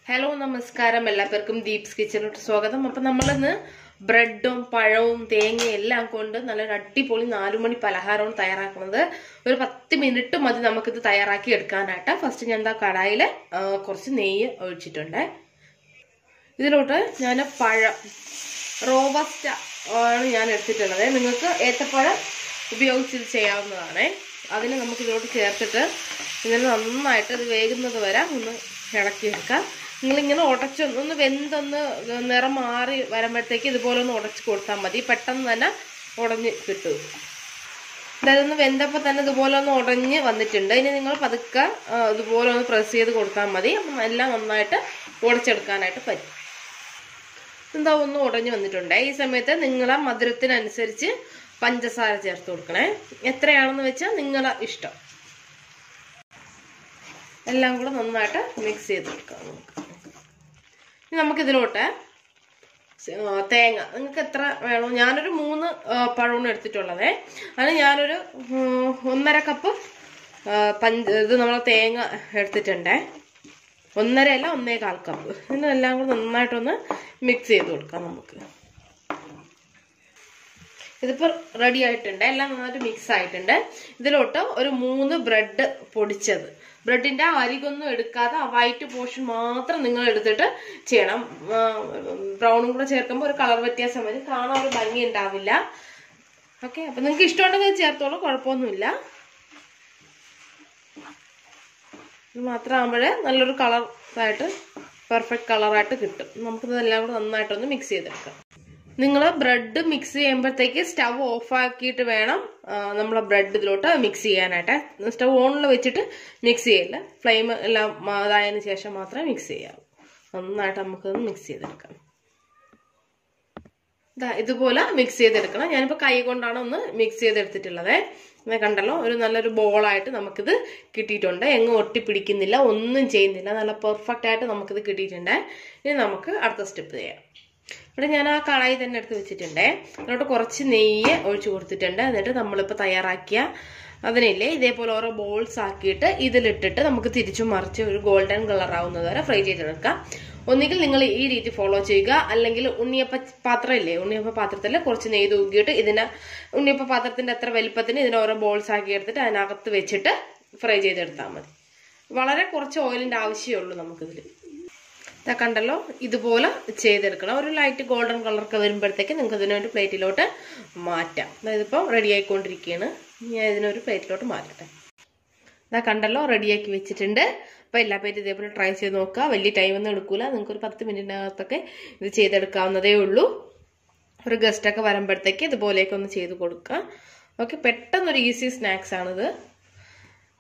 hello നമസ്കാരം എല്ലാവർക്കും ദീപ്സ് കിച്ചണിലോട്ട് സ്വാഗതം അപ്പം നമ്മളിന്ന് ബ്രെഡും പഴവും തേങ്ങയും എല്ലാം കൊണ്ട് നല്ലൊരു അടിപൊളി നാലുമണി പലഹാരമാണ് തയ്യാറാക്കുന്നത് ഒരു പത്ത് മിനിറ്റ് മതി നമുക്കിത് തയ്യാറാക്കി എടുക്കാനായിട്ട് ഫസ്റ്റ് ഞാൻ എന്താ കടായിൽ കുറച്ച് നെയ്യ് ഒഴിച്ചിട്ടുണ്ട് ഇതിലോട്ട് ഞാൻ പഴം റോബസ്റ്റ ആണ് ഞാൻ എടുത്തിട്ടുള്ളത് നിങ്ങൾക്ക് ഏത്തപ്പഴം ഉപയോഗിച്ച് ഇത് ചെയ്യാവുന്നതാണ് അതിന് നമുക്ക് ഇതിലോട്ട് ചേർത്തിട്ട് ഇതിന് നന്നായിട്ട് ഇത് വേകുന്നത് വരെ ഒന്ന് ഇളക്കിയെടുക്കാം നിങ്ങളിങ്ങനെ ഉടച്ച് ഒന്ന് വെന്തൊന്ന് നിറം മാറി വരുമ്പോഴത്തേക്ക് ഇതുപോലെ ഒന്ന് ഉടച്ച് കൊടുത്താൽ മതി പെട്ടെന്ന് തന്നെ ഉടഞ്ഞ് കിട്ടും അതായത് ഒന്ന് വെന്തപ്പോൾ തന്നെ ഇതുപോലെ ഒന്ന് ഉടഞ്ഞ് വന്നിട്ടുണ്ട് ഇനി നിങ്ങൾ പതുക്കെ ആ, ഇതുപോലെ ഒന്ന് പ്രസ് ചെയ്ത് കൊടുത്താൽ മതി അപ്പം എല്ലാം നന്നായിട്ട് ഉടച്ചെടുക്കാനായിട്ട് പറ്റും എന്താ ഒന്ന് ഉടഞ്ഞു വന്നിട്ടുണ്ട് ഈ സമയത്ത് നിങ്ങളെ മധുരത്തിനനുസരിച്ച് പഞ്ചസാര ചേർത്ത് കൊടുക്കണേ എത്രയാണെന്ന് വെച്ചാൽ നിങ്ങളെ ഇഷ്ടം എല്ലാം കൂടെ നന്നായിട്ട് മിക്സ് ചെയ്ത് കൊടുക്കാം നമുക്ക് ഇനി നമുക്കിതിലോട്ട് ആ, തേങ്ങ നിങ്ങൾക്ക് എത്ര വേണോ ഞാനൊരു മൂന്ന് ആ, പഴമാണ് എടുത്തിട്ടുള്ളത് അതിന് ഞാനൊരു ഉം, ഒന്നര കപ്പ് ആ, പഞ്ച ഇത് നമ്മളെ തേങ്ങ എടുത്തിട്ടുണ്ടേ ഒന്നര അല്ല ഒന്നേ കാൽ കപ്പ് ഇതിനെല്ലാം കൂടെ നന്നായിട്ടൊന്ന് മിക്സ് ചെയ്ത് കൊടുക്കാം നമുക്ക് ഇതിപ്പോൾ റെഡി ആയിട്ടുണ്ട് എല്ലാം നന്നായിട്ട് മിക്സ് ആയിട്ടുണ്ട് ഇതിലോട്ട് ഒരു മൂന്ന് ബ്രെഡ് പൊടിച്ചത് ബ്രെഡിന്റെ അരികൊന്നും എടുക്കാതെ ആ വൈറ്റ് പോർഷൻ മാത്രം നിങ്ങൾ എടുത്തിട്ട് ചെയ്യണം ബ്രൗണും കൂടെ ചേർക്കുമ്പോൾ ഒരു കളർ വ്യത്യാസം വരും കാണാൻ ഒരു ഭംഗി ഉണ്ടാവില്ല ഓക്കെ അപ്പൊ നിങ്ങൾക്ക് ഇഷ്ടമുണ്ടെങ്കിൽ ചേർത്തോളൂ കുഴപ്പമൊന്നുമില്ല ഇത് മാത്രമാകുമ്പോഴേ നല്ലൊരു കളർ ആയിട്ട് പെർഫെക്റ്റ് കളറായിട്ട് കിട്ടും നമുക്കിതെല്ലാം കൂടെ നന്നായിട്ടൊന്ന് മിക്സ് ചെയ്തെടുക്കാം നിങ്ങൾ ബ്രെഡ് മിക്സ് ചെയ്യുമ്പോഴത്തേക്ക് സ്റ്റവ് ഓഫ് ആക്കിയിട്ട് വേണം നമ്മൾ ബ്രെഡ് ഇതിലോട്ട് മിക്സ് ചെയ്യാനായിട്ട് സ്റ്റവ് ഓണിൽ വെച്ചിട്ട് മിക്സ് ചെയ്യില്ല ഫ്ലെയിം എല്ലാം ഇതായതിനു ശേഷം മാത്രമേ മിക്സ് ചെയ്യാവൂ നന്നായിട്ട് നമുക്കൊന്ന് മിക്സ് ചെയ്തെടുക്കാം ദാ ഇതുപോലെ മിക്സ് ചെയ്തെടുക്കണം ഞാനിപ്പോൾ കൈ കൊണ്ടാണ് ഒന്ന് മിക്സ് ചെയ്തെടുത്തിട്ടുള്ളത് ഇങ്ങനെ കണ്ടല്ലോ ഒരു നല്ലൊരു ബോളായിട്ട് നമുക്കിത് കിട്ടിയിട്ടുണ്ട് എങ്ങും ഒട്ടിപ്പിടിക്കുന്നില്ല ഒന്നും ചെയ്യുന്നില്ല നല്ല പെർഫെക്റ്റ് ആയിട്ട് നമുക്കിത് കിട്ടിയിട്ടുണ്ട് ഇനി നമുക്ക് അടുത്ത സ്റ്റെപ്പ് ചെയ്യാം ഇവിടെ ഞാൻ ആ കടായി തന്നെ എടുത്ത് വെച്ചിട്ടുണ്ട് അതിലോട്ട് കുറച്ച് നെയ്യ് ഒഴിച്ചു കൊടുത്തിട്ടുണ്ട് എന്നിട്ട് നമ്മളിപ്പോൾ തയ്യാറാക്കിയ അതിനില്ലേ ഇതേപോലെ ഓരോ ബോൾസ് ആക്കിയിട്ട് ഇതിലിട്ടിട്ട് നമുക്ക് തിരിച്ചു മറിച്ച് ഒരു ഗോൾഡൻ കളർ ആവുന്നത് വരെ ഫ്രൈ ചെയ്തെടുക്കാം ഒന്നുകിൽ നിങ്ങൾ ഈ രീതി ഫോളോ ചെയ്യുക അല്ലെങ്കിൽ ഉണ്ണിയപ്പ പാത്രം ഇല്ലേ ഉണ്ണിയപ്പ പാത്രത്തിൽ കുറച്ച് നെയ്യ് തൂക്കിയിട്ട് ഇതിനെ ഉണ്ണിയപ്പ പാത്രത്തിന്റെ അത്ര വലിപ്പത്തിന് ഇതിനെ ഓരോ ബോൾസ് ആക്കി എടുത്തിട്ട് അതിനകത്ത് വെച്ചിട്ട് ഫ്രൈ ചെയ്തെടുത്താൽ മതി വളരെ കുറച്ച് ഓയിലിന്റെ ആവശ്യമേ ഉള്ളൂ നമുക്കിതിൽ ഇതാ കണ്ടല്ലോ ഇതുപോലെ ചെയ്തെടുക്കണം ഒരു ലൈറ്റ് ഗോൾഡൻ കളറൊക്കെ വരുമ്പോഴത്തേക്ക് നിങ്ങൾക്ക് ഇതിനൊരു പ്ലേറ്റിലോട്ട് മാറ്റാം അതായത് ഇപ്പം റെഡി ആയിക്കൊണ്ടിരിക്കുകയാണ് ഞാൻ ഇതിനൊരു പ്ലേറ്റിലോട്ട് മാറ്റട്ടെ ഇതാ കണ്ടല്ലോ റെഡിയാക്കി വെച്ചിട്ടുണ്ട് അപ്പോൾ എല്ലാ പേരും ഇതേപോലെ ട്രൈ ചെയ്ത് നോക്കുക വലിയ ടൈമൊന്നും എടുക്കൂല നിങ്ങൾക്ക് ഒരു പത്ത് മിനിറ്റിനകത്തൊക്കെ ഇത് ചെയ്തെടുക്കാവുന്നതേ ഉള്ളൂ ഒരു ഗസ്റ്റൊക്കെ വരുമ്പോഴത്തേക്ക് ഇതുപോലെയൊക്കെ ഒന്ന് ചെയ്ത് കൊടുക്കുക ഓക്കെ പെട്ടെന്നൊരു ഈസി സ്നാക്സ് ആണിത്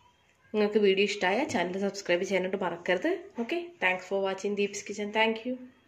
നിങ്ങൾക്ക് വീഡിയോ ഇഷ്ടമായ ചാനൽ സബ്സ്ക്രൈബ് ചെയ്യാനായിട്ട് മറക്കരുത് okay thanks for watching Deeps kitchen thank